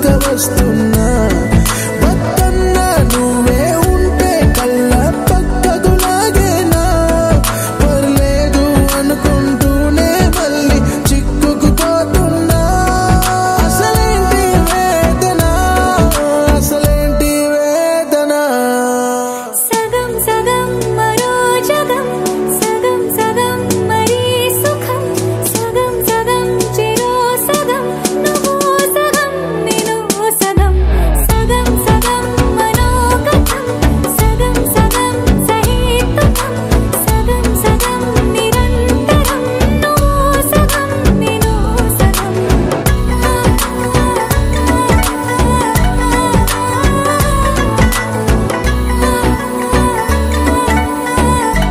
వస్తున్నా వద్దన్నా నువ్వే ఉంటే కళ్ళ పక్కకు లాగేనా పర్లేదు అనుకుంటూనే మళ్ళీ చిక్కుకుపోతున్నా అసలేంటి వేదన అసలేంటి వేదన సగం సగం మరో జగం సగం సగం మరీ సుఖం సగం సగం చెరో సగం నువ్వు సగం నేను సగం సగం సగం మనోగతం సగం సగం సహితం సగం సగం నిరంతరం నువ్వు సగం నేను సగం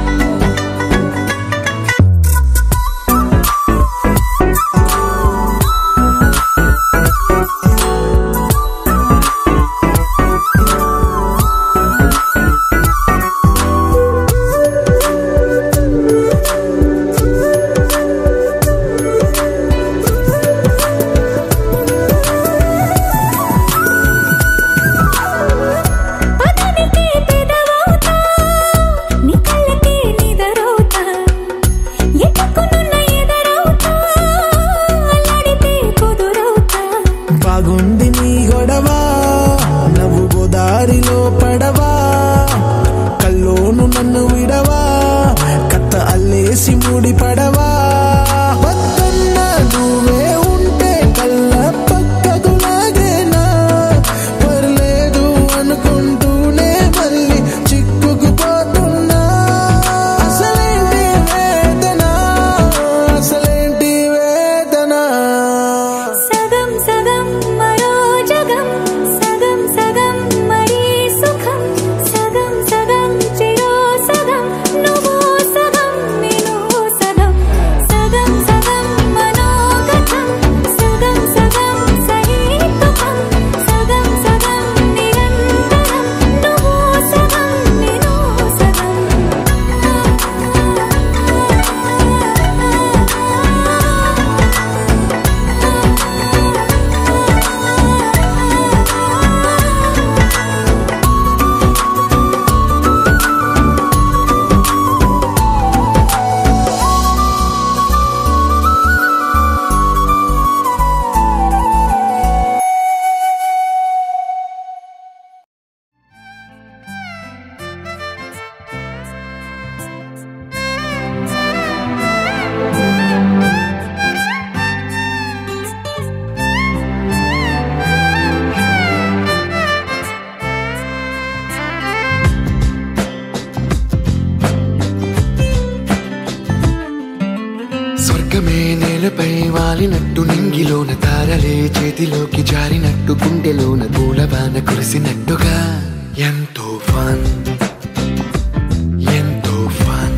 పదనికే పెదవవుతా నీ కళ్ళకే నిదరవుతా ఎటుకునున్న ఎదరవుతా అల్లాడితే కుదురవుతా బాగుంది నీ గొడవ నవ్వు గోదారిలో పడవా కల్లోను నన్ను విడవా కత్త అల్లేసి ముడి పడవా వద్దన్నా నువ్వే ఉంటే కళ్ళ పక్కకు లాగేనా పర్లేదు అనుకుంటూనే మళ్ళీ చిక్కుకుపోతున్నా అసలేంటి వేదన అసలేంటి వేదన సగం సగం మరో జగం సగం సగం మరీ సుఖం సగం సగం చెరో సగం నువ్వు సగం నేను సగం సగం సగం మనోగతం సగం సగం సహితం సగం సగం నిరంతరం నువ్వు సగం నేను స్వర్గమే నేలపై వాలినట్టు నింగిలోన తారలే చేతిలోకి జారినట్టు గుండెలోన పూలవాన కురిసినట్టుగా ఎంతో ఫన్ ఎంతో ఫన్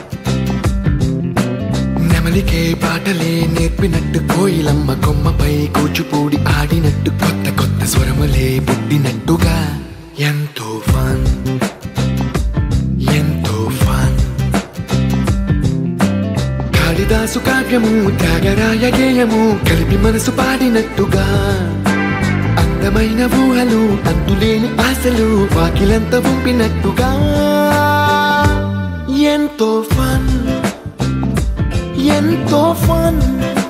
నెమలికే పాటలే నేర్పినట్టు కోయిలమ్మ కొమ్మపై కూచిపూడి ఆడినట్టు కొత్త కొత్త స్వరములే పుట్టినట్టుగా ఎంతో ఫన్ ఎంతో ఫన్ కాళిదాసు కావ్యము త్యాగరాయ గేయము కలిపి మనసు పాడినట్టుగా అందమైన ఊహలు అంతులేని ఆశలు వాకిలంత పంపినట్టుగా ఎంతో ఫన్ ఎంతో ఫన్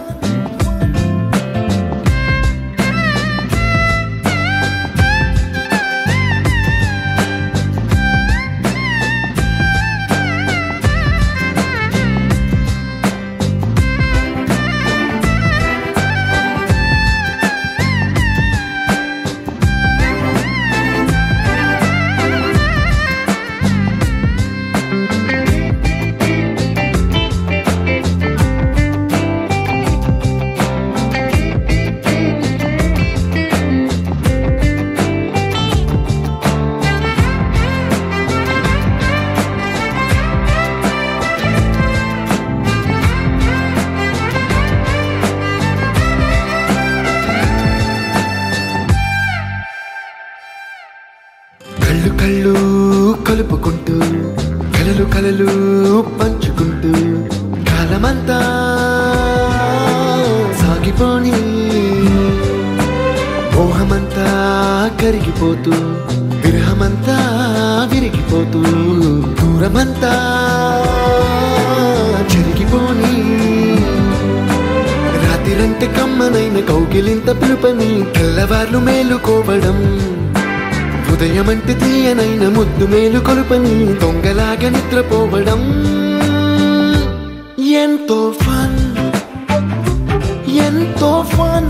కళ్ళు కళ్ళు కలుపుకుంటూ కలలు కలలు పంచుకుంటూ కాలమంతా సాగిపోని మోహమంతా లోకమంతా కరిగిపోతూ విరహమంతా విరిగిపోతూ దూరమంతా జరిగిపోని రాత్రిరంటే కమ్మనైన కౌగిలింత పిలుపని తెల్లవార్లు మేలుకోవడం ఉదయమంటే తీయనైన ముద్దు మేలు కొలుపని దొంగలాగా నిద్రపోవడం ఎంతో ఫన్ ఎంతో ఫన్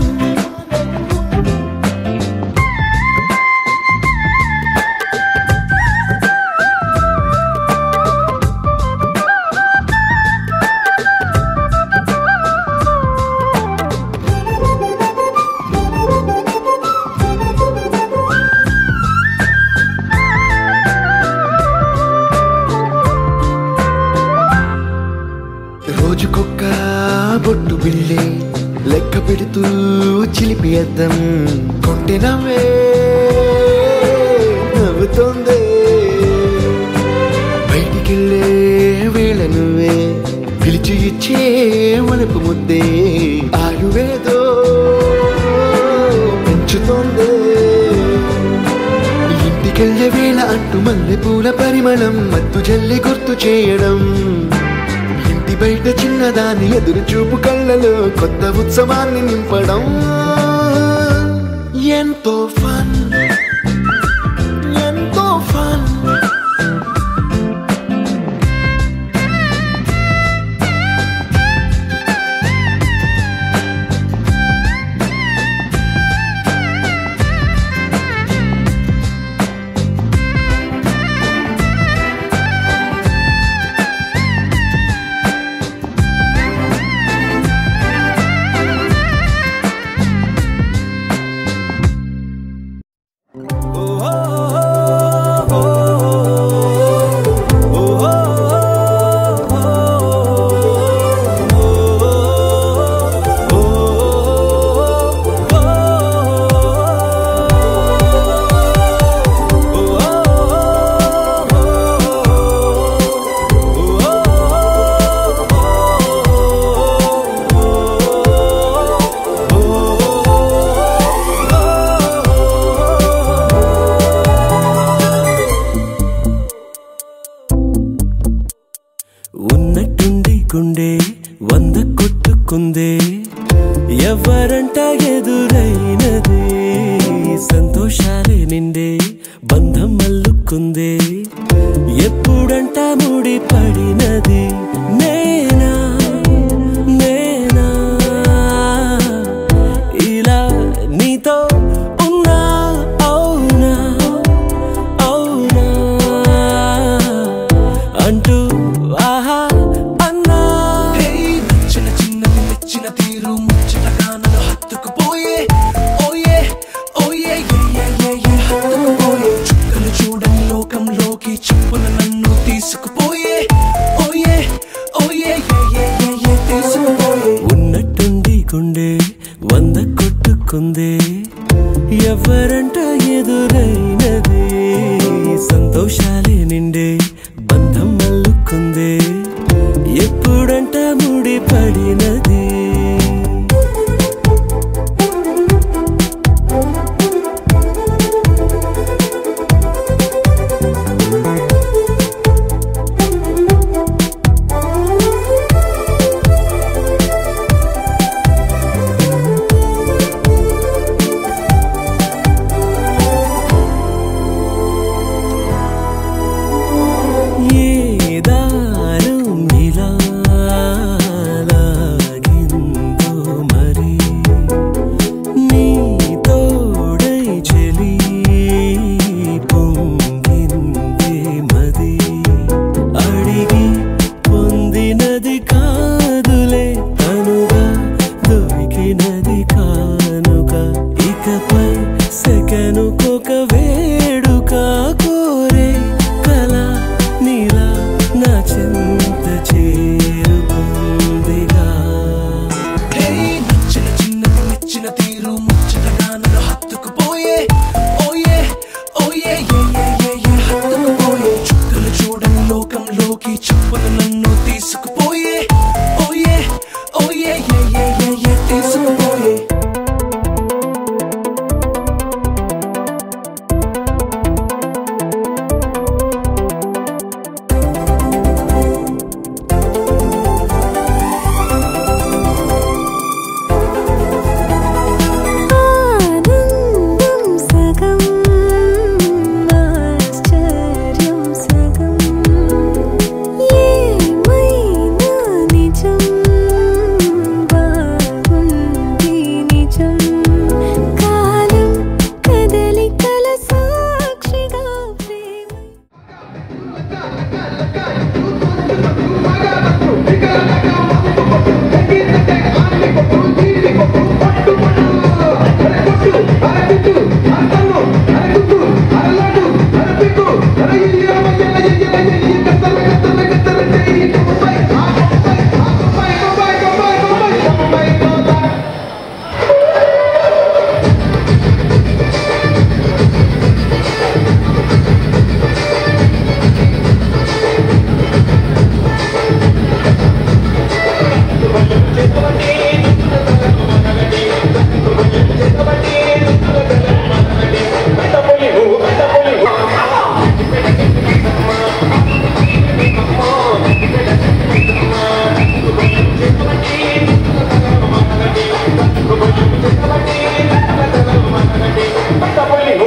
రోజుకొక్క బొట్టు బిళ్ళే లెక్క పెడుతూ చిలిపి అద్దం కొంటె నవ్వే నవ్వుతోందే బయటికెళ్ళే వేళ నువ్వే పిలిచి ఇచ్చే వనపు ముద్దే ఆయువేదో పెంచుతోందే ఇంటికెళ్ళే వేళ అంటూ మల్లె పూల పరిమళం మత్తు జల్లి గుర్తు చేయడం ఇంటి బయట చిన్నదాని ఎదురు చూపు కళ్ళలో కొత్త ఉత్సవాన్ని నింపడం ఎంతో ఫన్ ఎంతో ఫన్ ఉన్నట్టుండి గుండె వంద కొట్టుకుందే ఎవరంట ఎదురైనది సంతోషాలే నిండే బంధం మల్లుకుందే ఎప్పుడంట ముడి పడినది నేనా నేనా ఇలా నీతో ఉన్నా అవునా అవునా అంటూ ఆహా అన్నా చిన్న చిన్నది మెచ్చిన తీరు ముచ్చటగా నన్ను హత్తుకుపోయే ఓయే ఓయే ఏ ఏ ఏ ఏ హత్తుకుపోయే చుక్కలు చూడని లోకంలోకి చెప్పున నన్ను తీసుకుపోయే ఓయే ఓయే ఏ ఏ ఏ ఏ తీసుకుపోయే ఉన్నట్టుండి గుండె వంద కొట్టుకుందే ఎవరంట ఎదురైనది సంతోషాలే నిండే బంధం మల్లుకుందే ఎప్పుడంట ముడి పడినది ఏ దారం ఇలా లాగిందో మరి నీ తోడై చెలి పొంగిందే మది అడిగి పొందినది కాదులే తనుగా దొరికినది కానుక ఇకపై సెకనుకొక వేడుక కోరే కళ నీలా నా చెంత చేరుకుందిగా హే నచ్చిన చిన్నది మెచ్చిన తీరు ముచ్చటగా నన్ను హత్తుకుపోయే ఓయే ఓయే ఏ ఏ ఏ ఏ హత్తుకుపోయే చుక్కలు చూడని లోకంలోకి చెప్పున నన్ను తీసుకుపోయే ఓయే ఓయే ఏ ఏ ఏ ఏ తీసుకుపోయే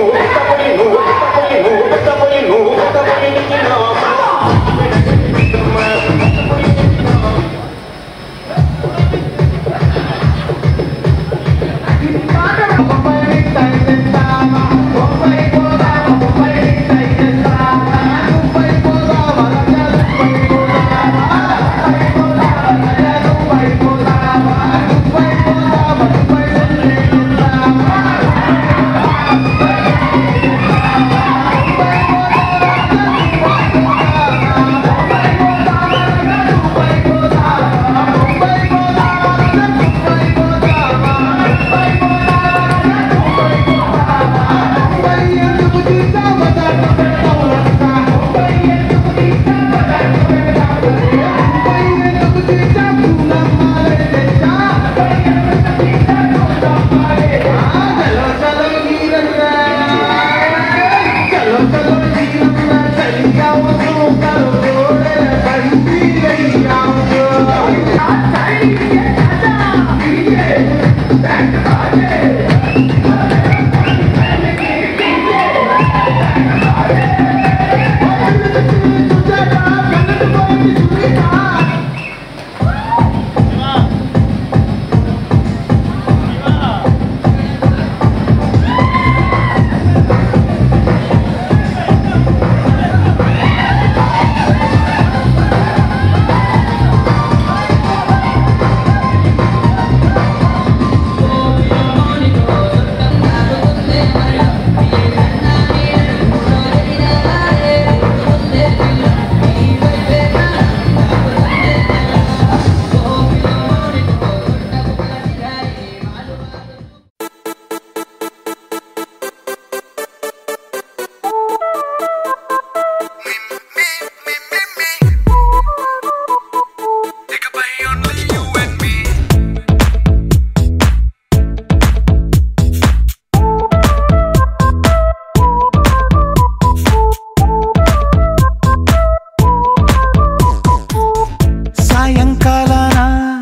సాయంకాలాన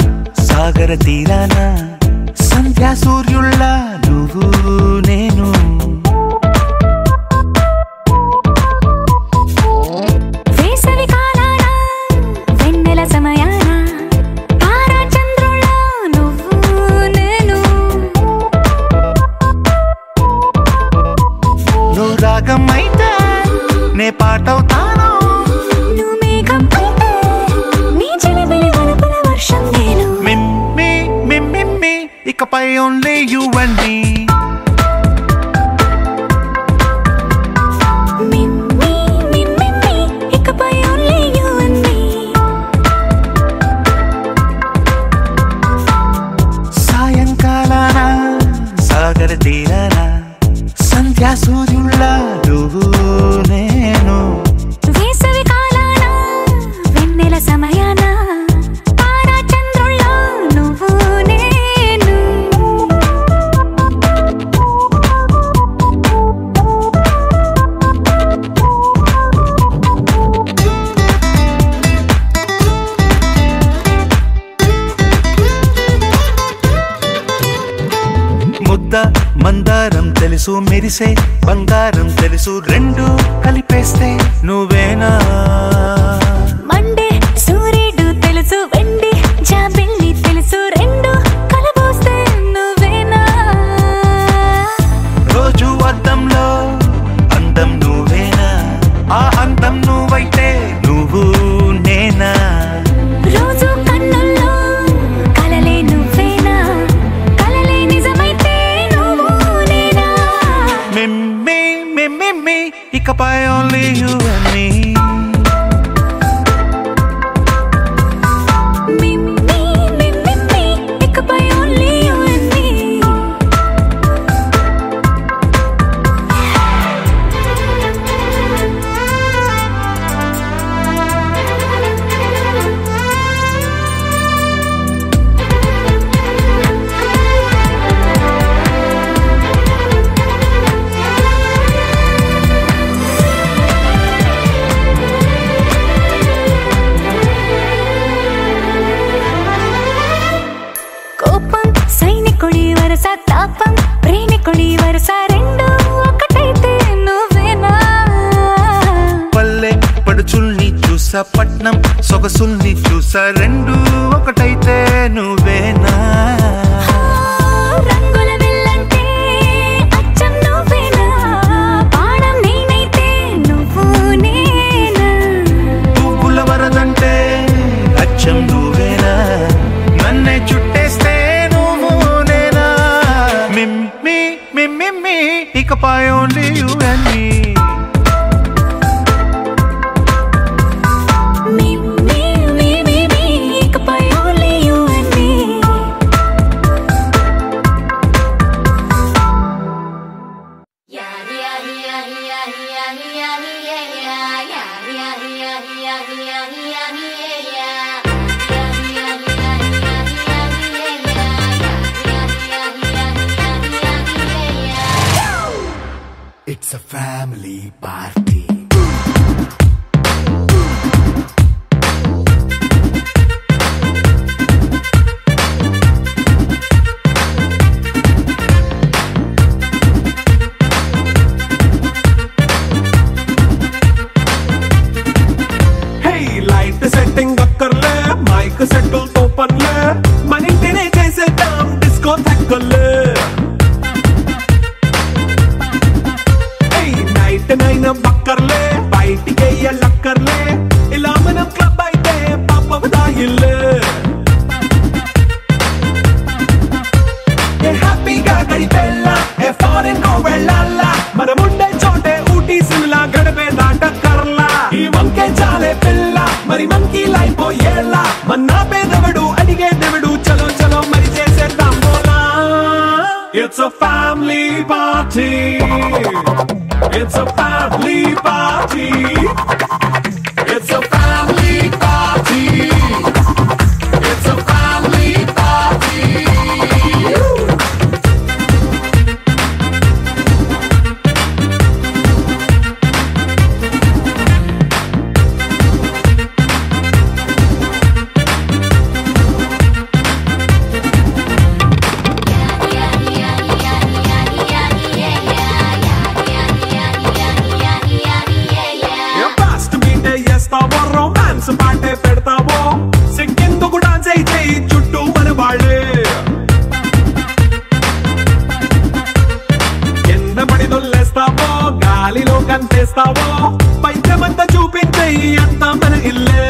సాగర తీరాన సంధ్యా సూర్యుళ్ళ నువ్వు నేను వేసవి కాలాన వెన్నెల సమయాన తారా చంద్రుల నువ్వు నేను నువ్వు రాగం అయితే నే పాటవుతాను నువ్వు మేఘం అయితే నీ చిలిపిలి వలపుల వర్షం నేను మిమ్మి మిమ్మి ఇకపై ఓన్లీ యు అండ్ మీ మిమ్మీ మిమ్మిమ్మి ఇకపై ఓన్లీ యు అండ్ మీ సాయంకాలాన సాగర తీరాన సంధ్యా సూర్యుళ్ళ నువ్వు నేను వేసవి కాలాన వెన్నెల సమయాన తారా చంద్రుల నువ్వు నేను ముద్ద మందారం తెలుసు మెరిసే బంగారం తెలుసు రెండు కలిపేస్తే నువ్వేనా మండే సూర్యుడు తెలుసు వెండి జాబిల్లి తెలుసు రెండు కలబోస్తే నువ్వేనా రోజు అద్దంలో అందం నువ్వేనా ఆ అందం నువ్వైతే నువ్వు నేనా రోజు కన్నుల్లో కలలే నువ్వేనా కలలే నిజమైతే నువ్వు నేనా మిమ్మి మిమ్మి ఇకపై ఓన్లీ యు అండ్ మీ మిమ్మీ మిమ్మిమ్మి ఇకపై only you and me Visakhapatnam సొగసుల్ని ఫ్లూస రెండు ఒకటైతే నువ్వేనా రంగుల విల్లంటే అచ్చం నువ్వేనా బాణం నేనైతే నువ్వు నేనా పువ్వుల వరదంటే అచ్చం నువ్వేనా నన్నే చుట్టేస్తే నువ్వు నేనా మిమ్మి మిమ్మి ఇకపై only you and me me me me me me ఇకపై only you and me It's a family party. హే లైట్ సెట్టింగ్ అక్కర్లే మైక్ సెట్టుల్ తో పర్లే మన ఇంటినే చేసేద్దాం డిస్కో తగ్గలే నైట్ నైన్ బక్కర్లే బయటికి వెయ్యలక్కర్లే ఇలా మనం క్లబ్ అయితే పాపం దాయిల్లే ఏ హ్యాపీగా గడిపెళ్ళా ఏ ఫారెన్ కో వెళ్ళాలా మనం ఉండే చోటే ఊటీ సిమ్లా గడిపే దాటక్కర్లా ఈ వంకే చాలే పిల్ల మరి మంకీ లైఫ్ ఏళ్ళ మన్నా పేదవడు అడిగే దేవుడు చలో చలో మరి చేసేద్దాం బోలా it's a family party it's a family party it's a family party it's a family party fast మీటే చేస్తావో రొమాన్స్ పాటే పెడతావో సిగ్గెందుకు డాన్స్ అయి చేయి చుట్టూ మన వాళ్ళే కింద పడి దొల్లేస్తావో గాలిలో కంటేస్తావో పైద్యమంతా చూపించేయి అంతా మన ఇల్లే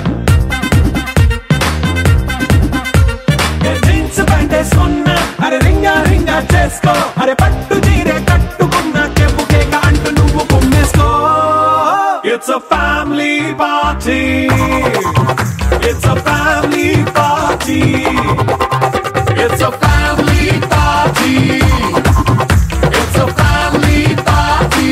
ఏ జీన్స్ ప్యాంట్ వేసుకున్నా అరే రింగా రింగా చేసుకో అరే పట్టు చీరే కట్టుకున్నా కెప్పు కేక అంటూ నువ్వు కుమ్మేసుకో it's a family party it's a family party it's a family party it's a family party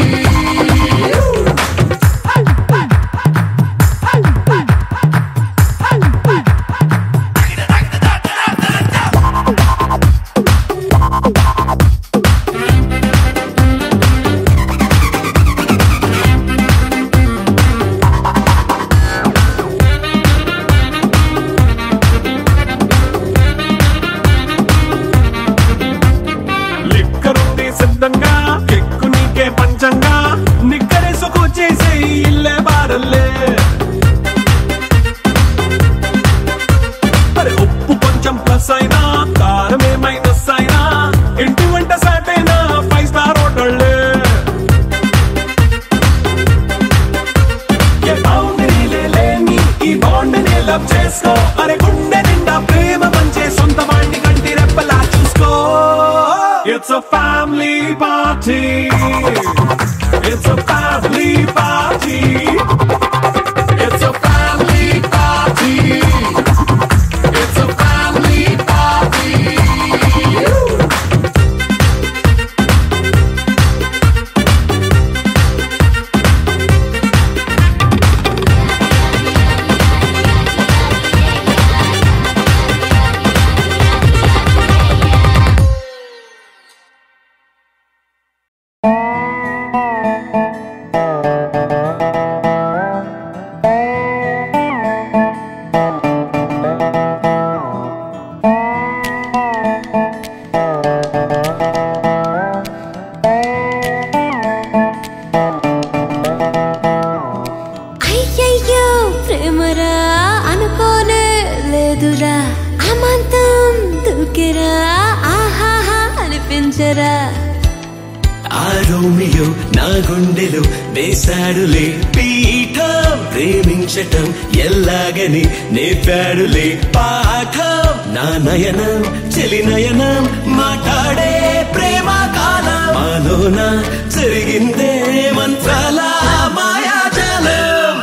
గుండెలు వేశాడులే పీఠం ప్రేమించటం ఎల్లాగని నేర్పాడులే పాఠం నా నయనం చెలి నయనం మాట్లాడే ప్రేమ కాలం మాలోన జరిగిందే మంత్రాల మాయాజాలం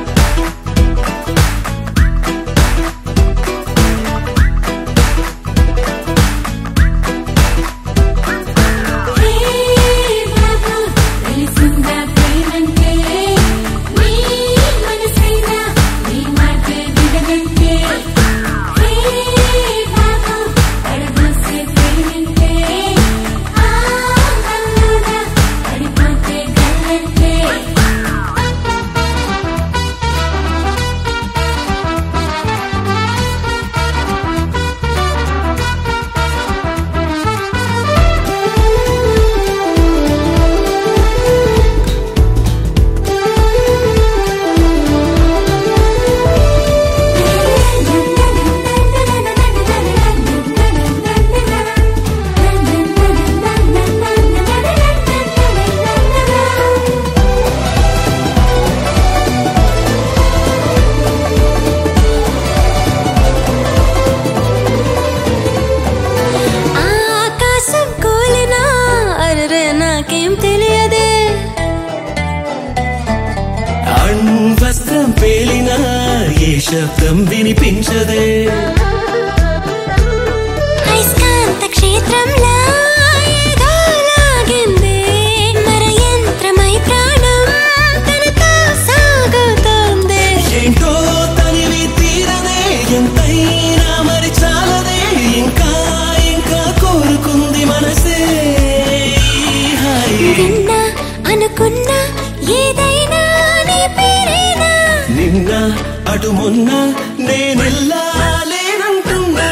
హే బాబు తెలిసిందా ప్రేమంటే నీ మనసైనా నీ మాటే వినగంటే హే బాబు అడగొస్తే ప్రేమంటే ఆ కల్లోన పడిపోతే గల్లంటే ఆకాశం కూలినా అరే నాకేం తెలియదే అణ్వస్త్రం పేలినా ఏ శబ్దం వినిపించదే అయస్కాంత క్షేత్రంలా ఏదో లాగిందే మర యంత్రమై ప్రాణం తనతో సాగుతోందే ఏంటో తనివి తీరదే ఎంతైనా మరి చాలదే ఇంకా ఇంకా కోరుకుంది మనసే ఈ హాయి. విన్నా అనుకున్నా ఏదైనా నీ పేరేనా నిన్న అటు మొన్న నేనెల్లా లేనంటున్నా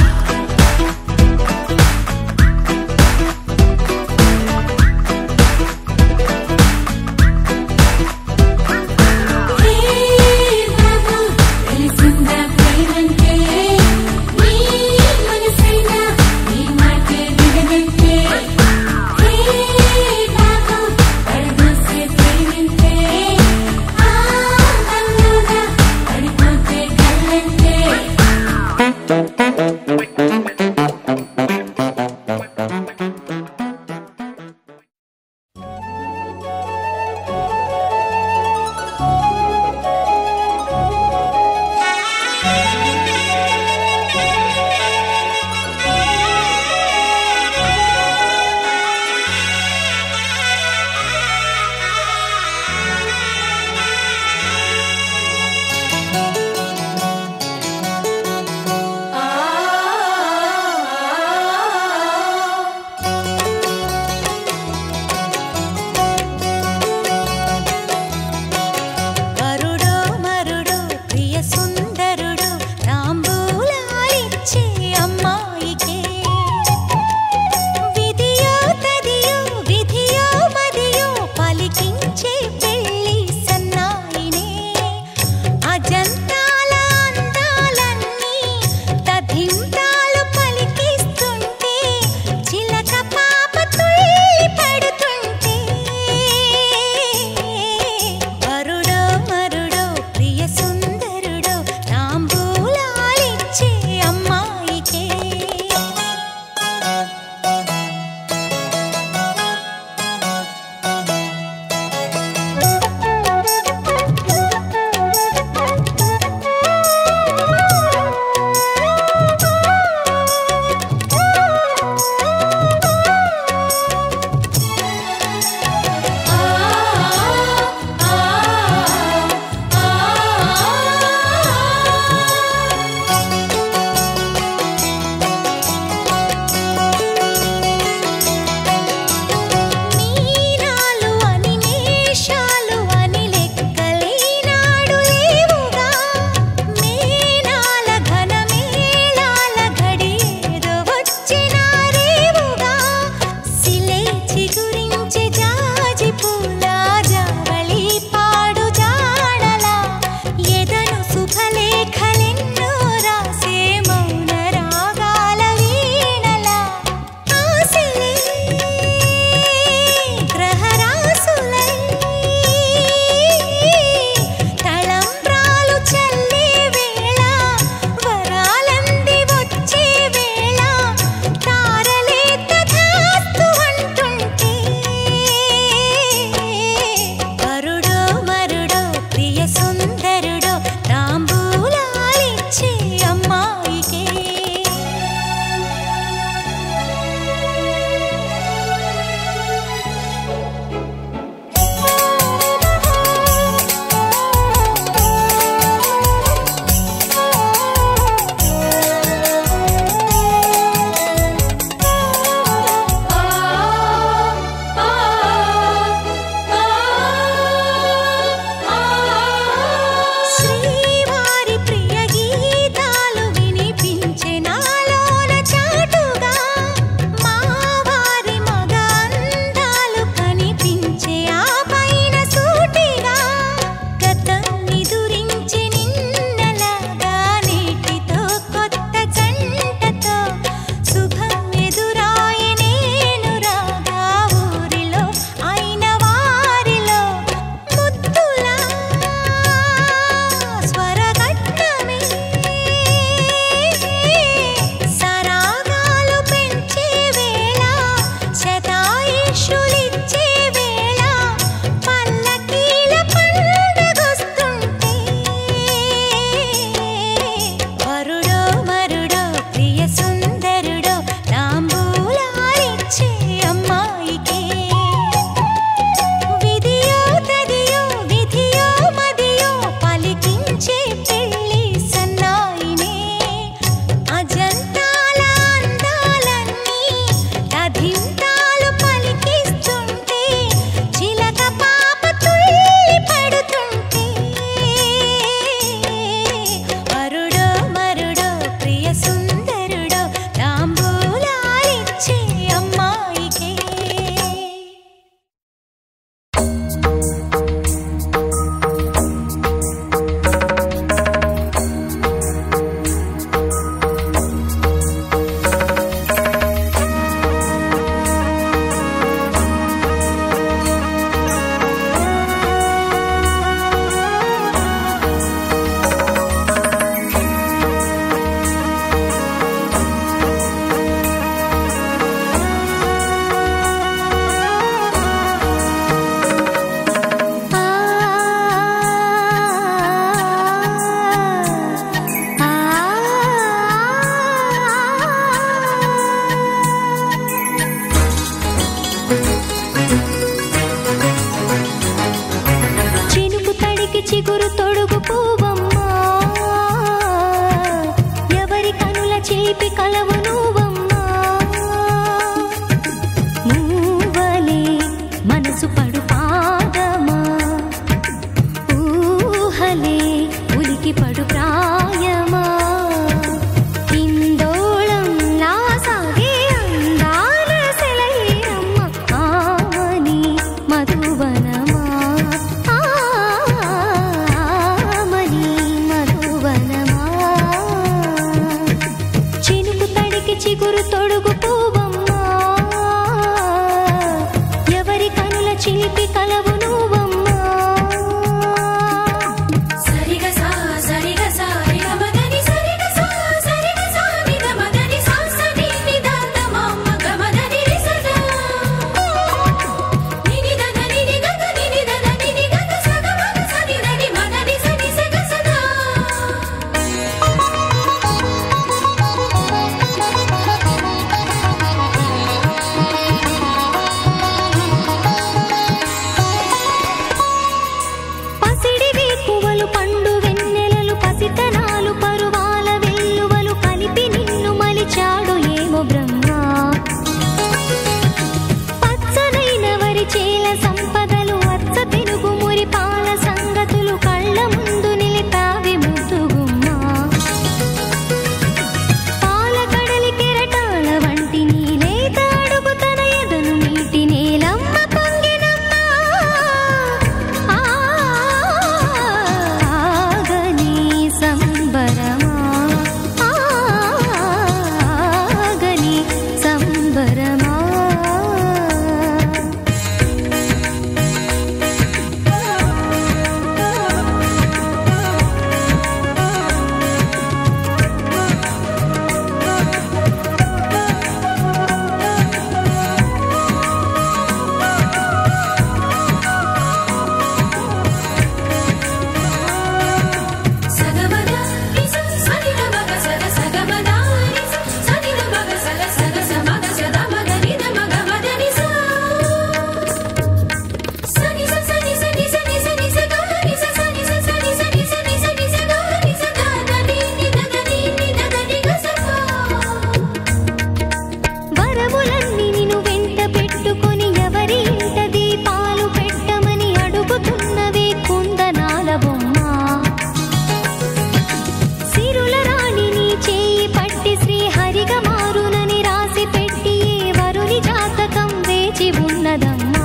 హే బాబు తెలిసిందా ప్రేమంటే నీ మనసైనా నీ మాటే వినగంటే హే బాబు అడగొస్తే ప్రేమంటే ఆ కల్లోన పడిపోతే గల్లంటే చిగురు తొడుగు పూవమ్మా ఎవరి కనుల చేపి కలవు నువ్వమ్మా మూవలే మనసు పడు పాదమా ఊహలే ఉలికి పడు ప్రాయమా ఇందోళం లాసాగే అందాల సెలయేరమ్మ ఆమని మధువనమా ఆమని మధువనమా చినుకు తడికి చిగురు తొడుగు పూవమ్మా ఎవరి కనుల చిలిపి కలవు నువ్వమ్మా సరిగ సా సరిగ సా రిగ మదని సరిగ సా సరిగ సా నిగ మదని సా సని నిదాత మమ్మ గ మదని రిసద నిని దద నిని గగ నిని దద నిని గగ సగ మగ సని దని మదని సని సగ సదా పసిడి వేకువలు పండు వెన్నెలలు పసితనాలు పరువాల వెల్లువలు కలిపి నిన్ను మలిచాడు ఏమో బ్రహ్మ పచ్చనైన వరి చేల సంపదలు అచ్చ పెనుగు మురి పాల సంగతులు కళ్ళ ముందు నిలిపావి ముద్దుగుమ్మా పాల కడలి కెరటాల వంటి నీలేత అడుగు తన ఎదను మీటి నేలమ్మ పొంగినమ్మా ఆగని సంబరమా ఆగని సంబరమా సగమద రిస సని ద మగ సగ సగమద రిస సని ద మగ సగ సగ సమగ సద మగ ని ద మగ మదని సా సని స సని సని సని సని స గ ని స సని స సని సని సని సని స గ ని స ద ద ని ని ద ద ని ని ద ద ని గ స పా వరములన్నీ నిన్ను వెంట పెట్టుకొని ఎవరి ఇంట దీపాలు పెట్టమని అడుగుతున్నవే కుందనాల బొమ్మ సిరుల రాణి నీ చేయి పట్టి శ్రీహరిగా మారునని రాసి పెట్టి ఏ వరుని జాతకం వేచి ఉన్నదమ్మా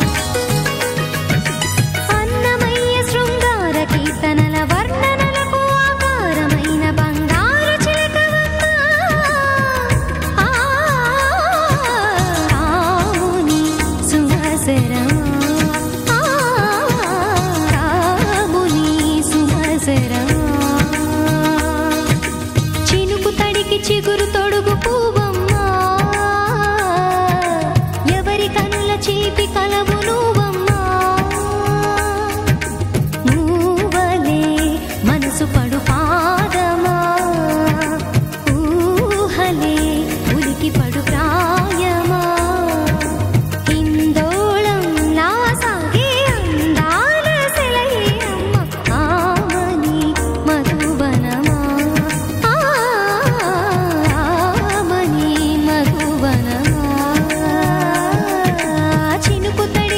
అన్నమయ్య శృంగార కీర్తనల వర్ణనలకు ఆకారమైన బంగారు చిలకవమ్మా ఆ రాముని సుమసరమా ఆ రాముని సుమసరమా చినుకు తడికి చిగురు తొడుగు పూవమ్మా ఎవరి కనుల చేపి కలవు నువ్వమ్మా మూవలే మనసు పడు పాదమా ఊహలే ఉలికి పడు ప్రాయమా ఇందోళం లాసాగే అందాల సెలయేరమ్మ ఆమని మధువనమా ఆమని మధువనమా చినుకు తడి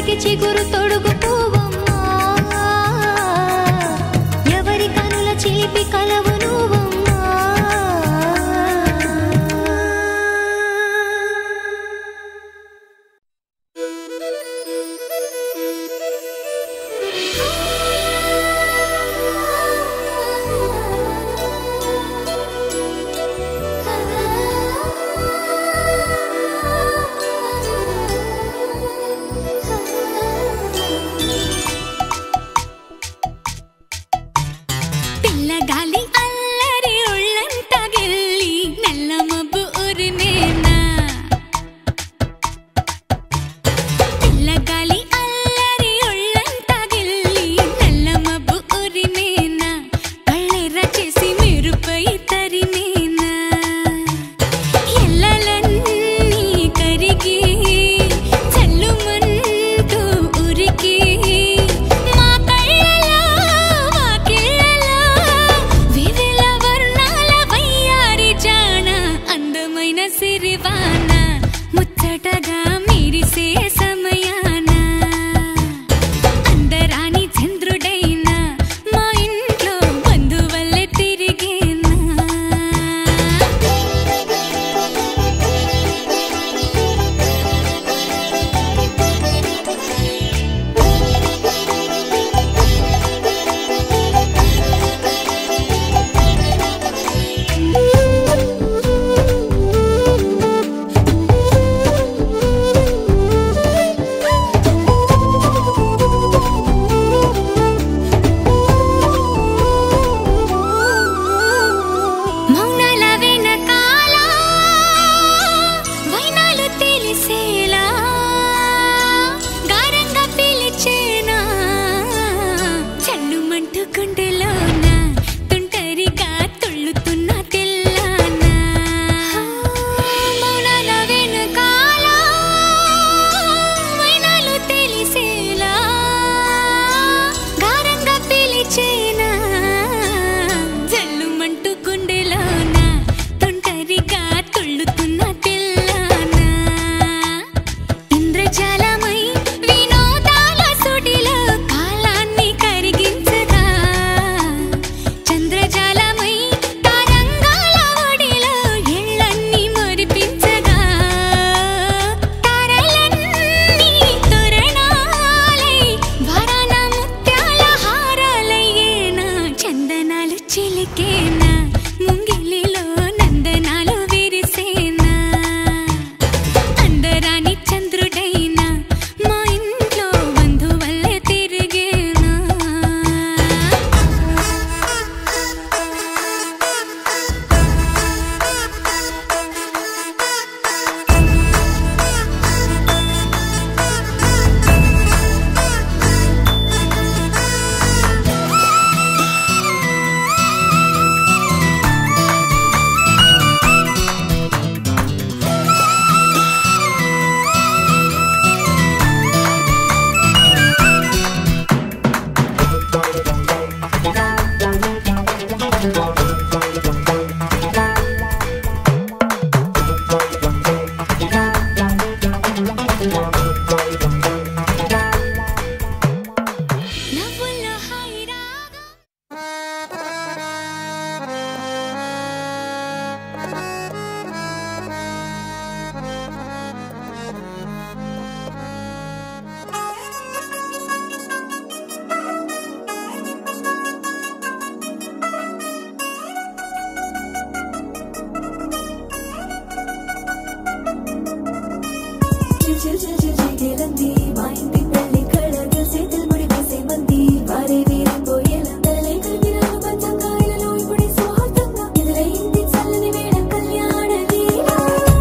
చిల్ చిల్ చిల్ చిగేలంది మా ఇంటి పెళ్లి కళ చేతులు ముడి వేసే మంది వారే వీరిపోయేలా తలలే కలిపిన పంచంగాయలలో ఇప్పుడే సౌహార్దంగా ఎదురైంది చల్లని వేడ కళ్యాణ లీల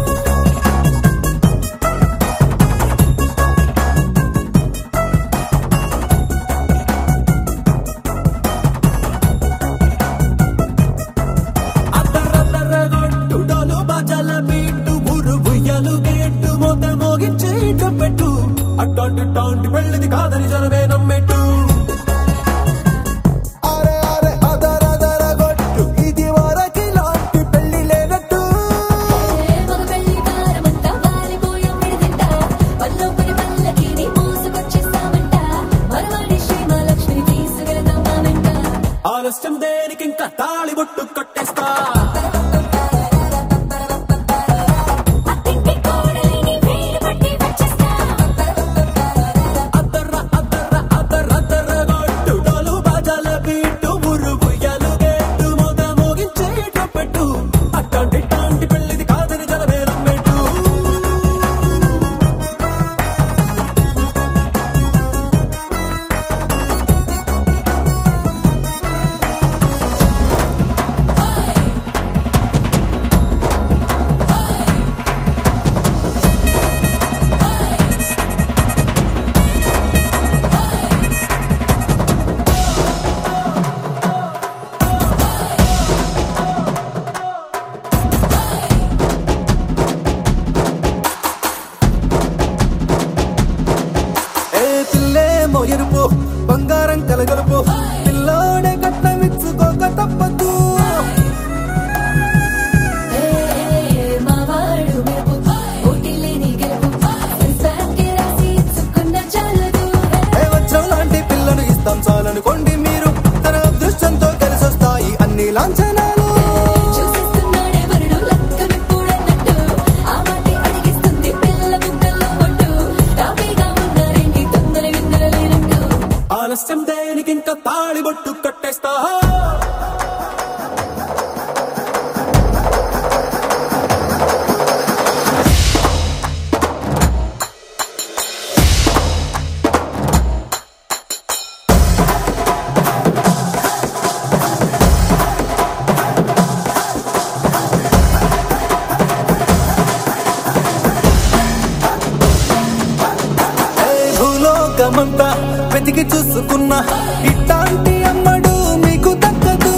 అద్దరద్దరగొట్టుడోలు బాజాల బీటు ఊరు ఉయ్యాలు గేట్టు మోత మోగించే పెట్టు అట్టాంటి టాంటి పెళ్ళిది కాదని జనమే నమ్మెట్టు అరే అరే అదరదరగొట్టు ఇది వరకి లాంటి పెళ్లి లేనట్టు మగ పెళ్లి వారమంతా వాలిపోయాం విడిదింట పల్లో పని పల్లకిని మోసుకొచ్చేస్తామంట మరవాడి శ్రీమహాలక్ష్మిని తీసుకెళ్దాం మా వెంట ఆలస్యం దేనికి ఇంకా తాళి బొట్టు కట్టేస్తా అత్తింటి కోడలిని వేలు పట్టి వచ్చేస్తా అద్దర్ర అద్దర్ర అద్దర్ర అద్దరగొట్టుడోలు బాజాల బీటు ఊరు ఉయ్యాలు గేట్టు మోత మోగించే పెట్టు అట్టాంటి టాంటి పెళ్ళిది కాదని జనమే నమ్మెట్టు ఏ పిల్లేమో ఎరుపు బంగారం కలగలుపు పిల్లోడే కట్టమిచ్చుకోక తప్పదు ఏ మా వాడు మెరుపు ఓటిలేని గెలుపు సెన్సార్కి రాసి ఇచ్చుకున్న చాలదు ఏ వజ్రం లాంటి పిల్లను ఇస్తాం చాలనుకోండి మీరు తన అదృష్టంతో కలిసొస్తాయి అన్ని లాంఛనాలు చూసేస్తున్నాడే వరుడు లక్కమిప్పుడన్నట్టు ఆ మాటే అడిగిస్తుంది పిల్ల బుగ్గల్లో పొట్టు టాపీగా ఉన్నారేంటి తొందర విందర లేనట్టు ఆలస్యం దేనికి ఇంకా తాళి బొట్టు కట్టేస్తా ఏ భూలోకమంతా వెతికి చూసుకున్నా ఇట్లాంటి అమ్మడు మీకు దక్కదు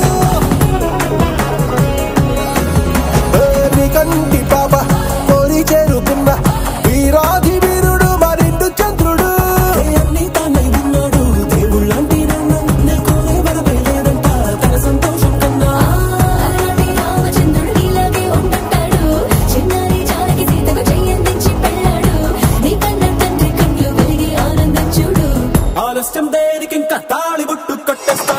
ఏ నీ కంటి పాప కోరి చేరుకున్న వీరాధి వీరుడు మరిండు చంద్రుడు ఏ అన్ని తానై ఉన్నాడు దేవుళ్ళంటి నన్ను నెలకొనే వరమే లేదంట తన సంతోషం కన్నా అలాంటి రామచంద్రుడు నీలాగే ఉంటుంటాడు చిన్నారి జానకి సీతకు చెయ్యందించి పెళ్ళాడు నీ కన్న తండ్రి కండ్లు వెలిగి ఆనందం చూడు ఆలస్యం దేనికి ఇంకా తాళి బొట్టు కట్టేస్తా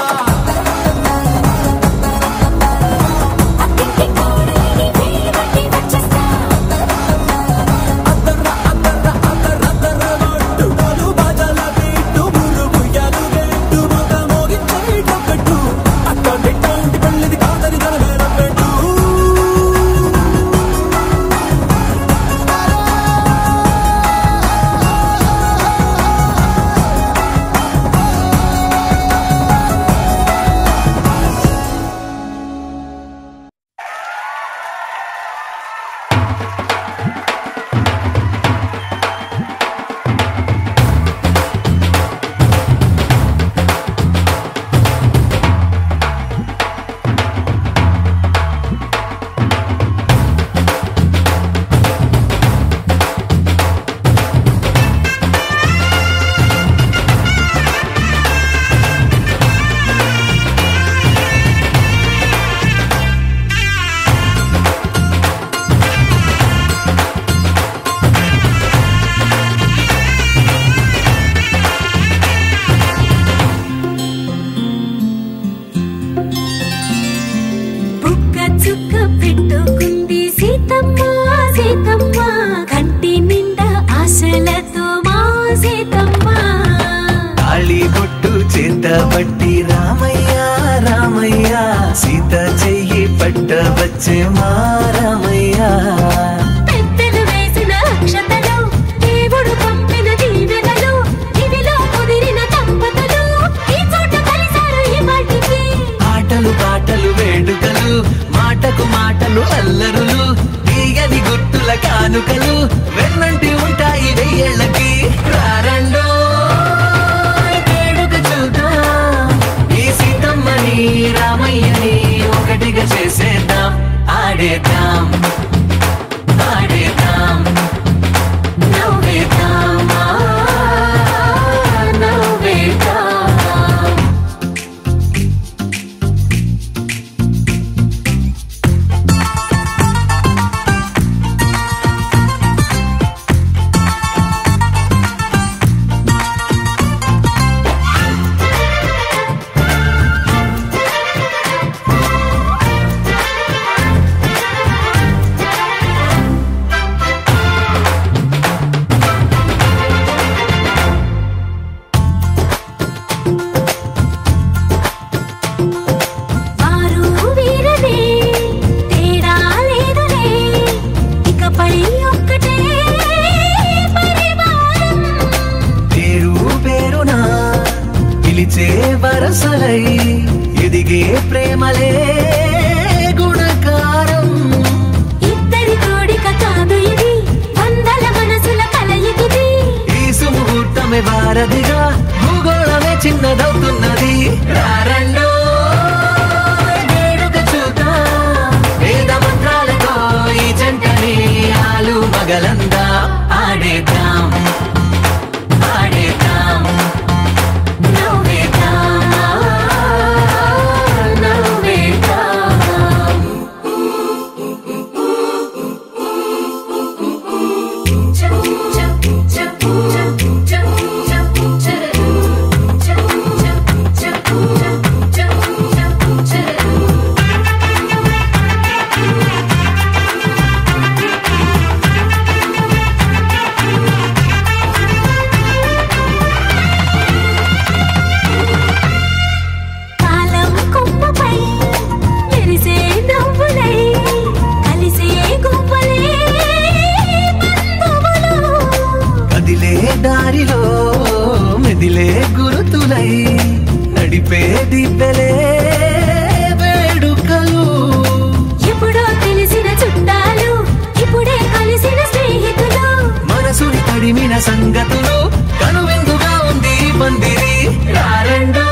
అత్తింటి కోడలిని వేలు పట్టి వచ్చేస్తా అద్దర్ర అద్దర్ర అద్దర్ర అద్దర్ర గొట్టు డోలు బాజాల బీటు ఊరు ఉయ్యాలు గేట్టు మోత మోగించే పెట్టు అట్టాంటి టాంటి పెళ్ళిది కాదని జనమే నమ్మెట్టు బుక్క చుక్క పెట్టుకుంది సీతమ్మ సీతమ్మ కంటి నిండా ఆశలతో మా సీతమ్మ తాళి బొట్టు చేత పట్టి రామయ్య రామయ్య సీత చెయ్యి పట్ట వచ్చే మా రామయ్య పెద్దలు వేసిన అక్షతలు దేవుడు కానుకలు వెన్నంటి ఉంటాయి వెయ్యేళ్ళకి రారండో వేడుక చూద్దాం ఈ సీతమ్మని రామయ్యని ఒకటిగా చేసేద్దాం ఆడేద్దాం ఆడేద్దాం నవ్వేద్దాం ఆ, నవ్వేద్దాం వారు వీరనే తేడా లేదులే ఇకపై ఒక్కటే పరివారం పేరు పేరున పిలిచే వరసలై ఎదిగే ప్రేమలే గుణకారం ఇద్దరి కోడిక కాదు ఇది వందల మనసుల కలయికిది ఈ సుముహూర్తమే వారధిగా భూగోళమే చిన్నదవుతున్నది రారండో వేడుక చూద్దాం వేద మంత్రాలతో ఈ జంటని ఆలు మగలందా ఆడేద్దాం ఆడేద్దాం నవ్వేద్దాం నవ్వేద్దాం కాలం కొమ్మపై మెరిసే నవ్వులై కలిసే గువ్వలే బంధువులు కదిలే దారిలో మెదిలే గురుతులై నడిపే దిబ్బెలే వేడుకలు ఎప్పుడో తెలిసిన చుట్టాలు ఇప్పుడే కలిసిన స్నేహితులు మనసుని తడిమిన సంగతులు కనువిందుగా ఉంది ఈ పందిరి రారండో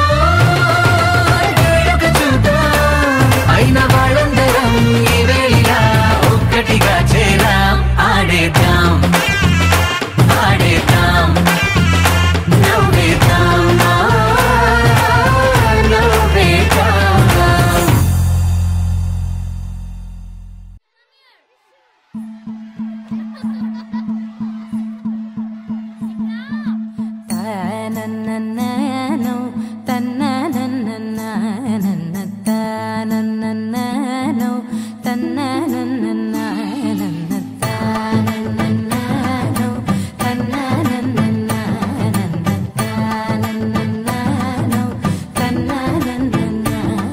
వేడుక చూద్దాం. అయిన వాళ్ళందరం ఈ వేళ ఒక్కటిగా చేరాం ఆడేద్దాం ఆడేద్దాం నవ్వేద్దాం ఆ, నవ్వేద్దాం తనననననో, తన్నననననన, తనననననో, తన్నననననన, తనననననో, తన్నననననన, తనననననో, తన్నననననన.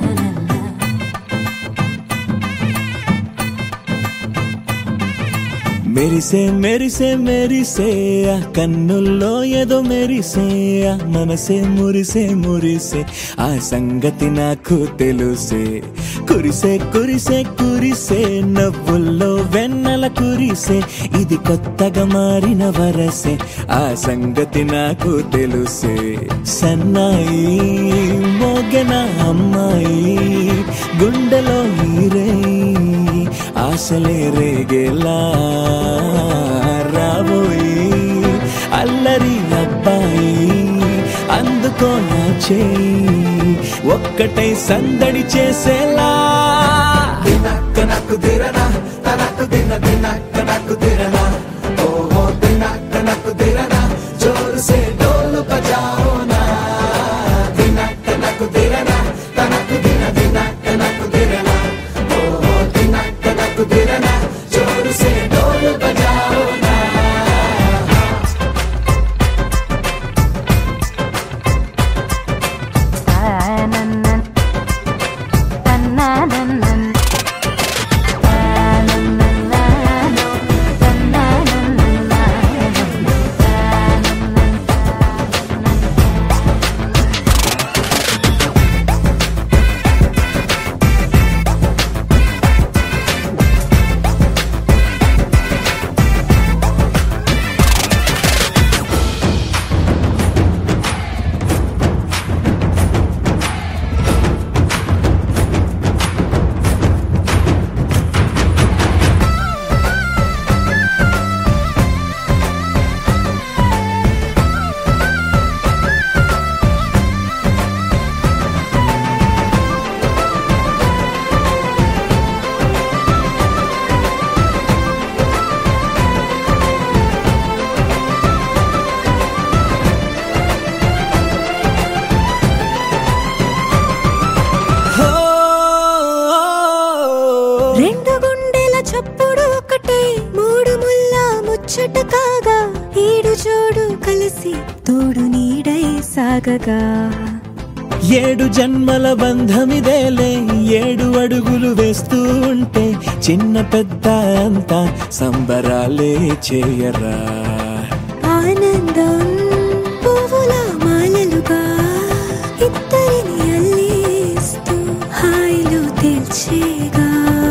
మెరిసే మెరిసే మెరిసే ఆ కన్నుల్లో ఏదో మెరిసే ఆ మనసే మురిసే మురిసే ఆ సంగతి నాకు తెలుసే కురిసే కురిసే కురిసే నవ్వుల్లో వెన్నెల కురిసే ఇది కొత్తగా మారిన వరసే ఆ సంగతి నాకు తెలుసే సన్నాయి మోగన అమ్మాయి గుండెలో నీరే ఆశలే రేగేలా రాబోయి అల్లరి అబ్బాయి అందుకో నా చేయి ఒక్కటై సందడి చేసేలా తినక్క నక్కు దిరనా తనక్కు దిన తినక్క నక్కు దిరనా ఓహో తినక్క నక్కు దిరనా జోరు సే డోలు బజాओ నా తినక్క నక్కు దిరనా తనక్కు దిన తినక్క నక్కు దిరనా ఓహో తినక్క నక్కు దిరనా జోరు సే డోలు బజాओ నా తనననన, తన్నననన, తననననో, తన్న సాగగా ఏడు జన్మల బంధమిదేలే ఏడు అడుగులు వేస్తూ ఉంటే చిన్న పెద్ద అంతా సంబరాలే చేయరా ఆనందం పువ్వుల మాలలుగా ఇద్దరిని అల్లేస్తూ హాయిలో తేల్చేగా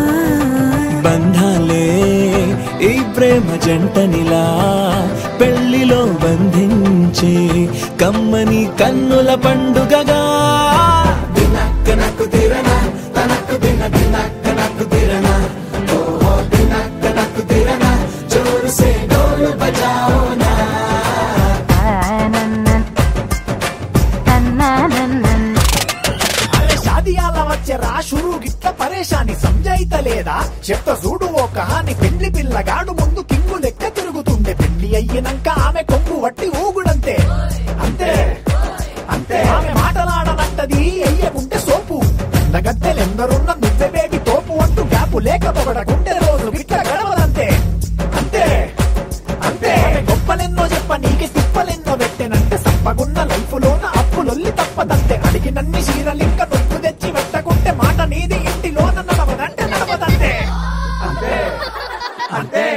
బంధాలే ఈ ప్రేమ జంటనిలా పెళ్లిలో బంధించే కమ్మని కన్నుల పండుగగా దినక్కనకు తిరనా తనకు దిన దినక్కనకు తిరనా ఓహో దినక్కనకు తిరనా జోరు సే డోలు బజాओ నా అరే షాదియాల వచ్చే రా షురు గిట్ల పరేషాని సంజాయితలేదా చెప్త చూడు ఓ కహాని పెళ్లి పిల్లగాడు ముందు కింగు లెక్క తిరుగుతుండే పెళ్లి అయ్యినంక ఆమె కొంగు వట్టి ఊగుడంతే అంతే అంతే ఆమె మాటలాడనంటది అయ్యకుంటే సోపు గద్దెలెందరున్న నువ్వే బేబీ తోపు అంటూ గ్యాపు లేక పొగడకుంటే రోజు గిట్ల గడవదంతే అంతే అంతే ఆమె గొప్పలెన్నో చెప్ప నీకే తిప్పలెన్నో పెట్టెనంటే సంపగున్న లైఫ్ లోన అప్పులొల్లి తప్పదంతే అడిగినన్ని చీరలింక నొప్పు తెచ్చి పెట్టకుంటే మాట నీది ఇంటిలోన నడవదంటే నడవదంతే అంతే అంతే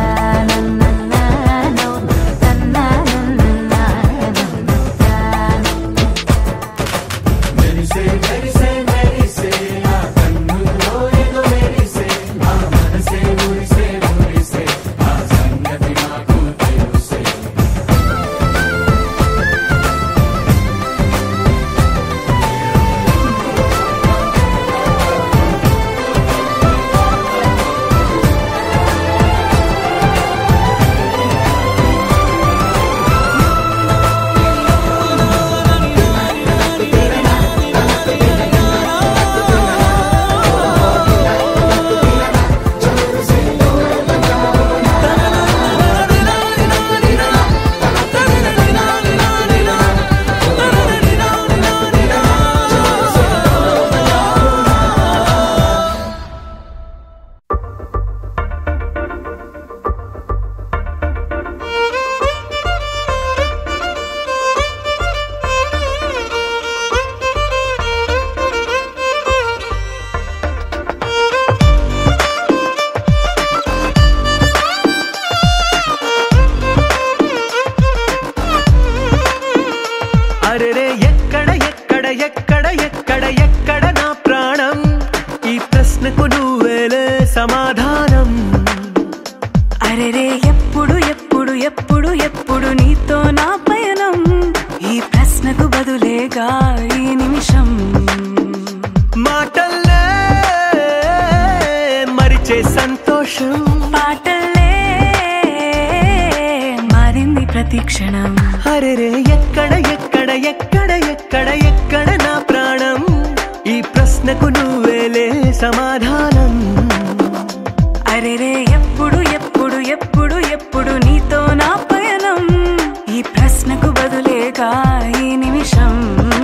అరెరే ఎక్కడ ఎక్కడ ఎక్కడ ఎక్కడ ఎక్కడ నా ప్రాణం ఈ ప్రశ్నకు నువ్వేలే సమాధానం అరెరే ఎప్పుడు ఎప్పుడు ఎప్పుడు ఎప్పుడు నీతో నా పయనం ఈ ప్రశ్నకు బదులేగా ఈ నిమిషం మాటల్లే మరిచే సంతోషం పాటలే మారింది ప్రతి క్షణం అరెరే ఎక్కడ ఎక్కడ ఎక్కడ ఎక్కడ ఎక్కడ నా ప్రాణం ఈ ప్రశ్నకు నువ్వేలే సమాధానం అరెరే ఎప్పుడు ఎప్పుడు ఎప్పుడు ఎప్పుడు నీతో నా పయనం ఈ ప్రశ్నకు బదులేగా ఈ నిమిషం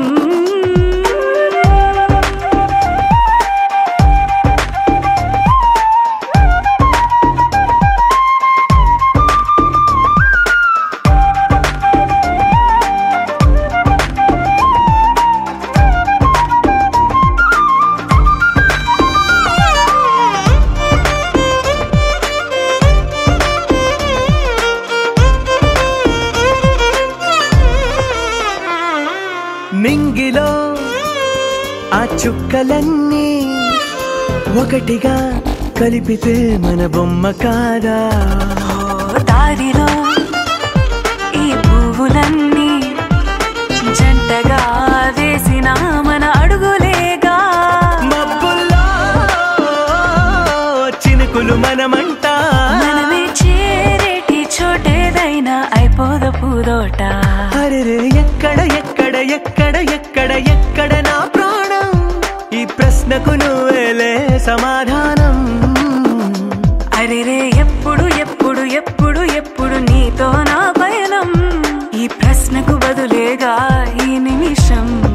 నింగిలో ఆ చుక్కలన్నీ ఒకటిగా కలిపితే మన బొమ్మ కాదా దారిలో ఈ పువ్వులన్నీ జంటగా వేసిన మన అడుగులేగా మబ్బుల్లో చినుకులు మనమంట మనమే చేరేటి చోటేదైనా అయిపోద పూదోట అరెరే ఎక్కడ ఎక్కడ ఎక్కడ ఎక్కడ ఎక్కడ నా ప్రాణం ఈ ప్రశ్నకు నువ్వేలే సమాధానం అరెరే ఎప్పుడు ఎప్పుడు ఎప్పుడు ఎప్పుడు నీతో నా పయనం ఈ ప్రశ్నకు బదులేగా ఈ నిమిషం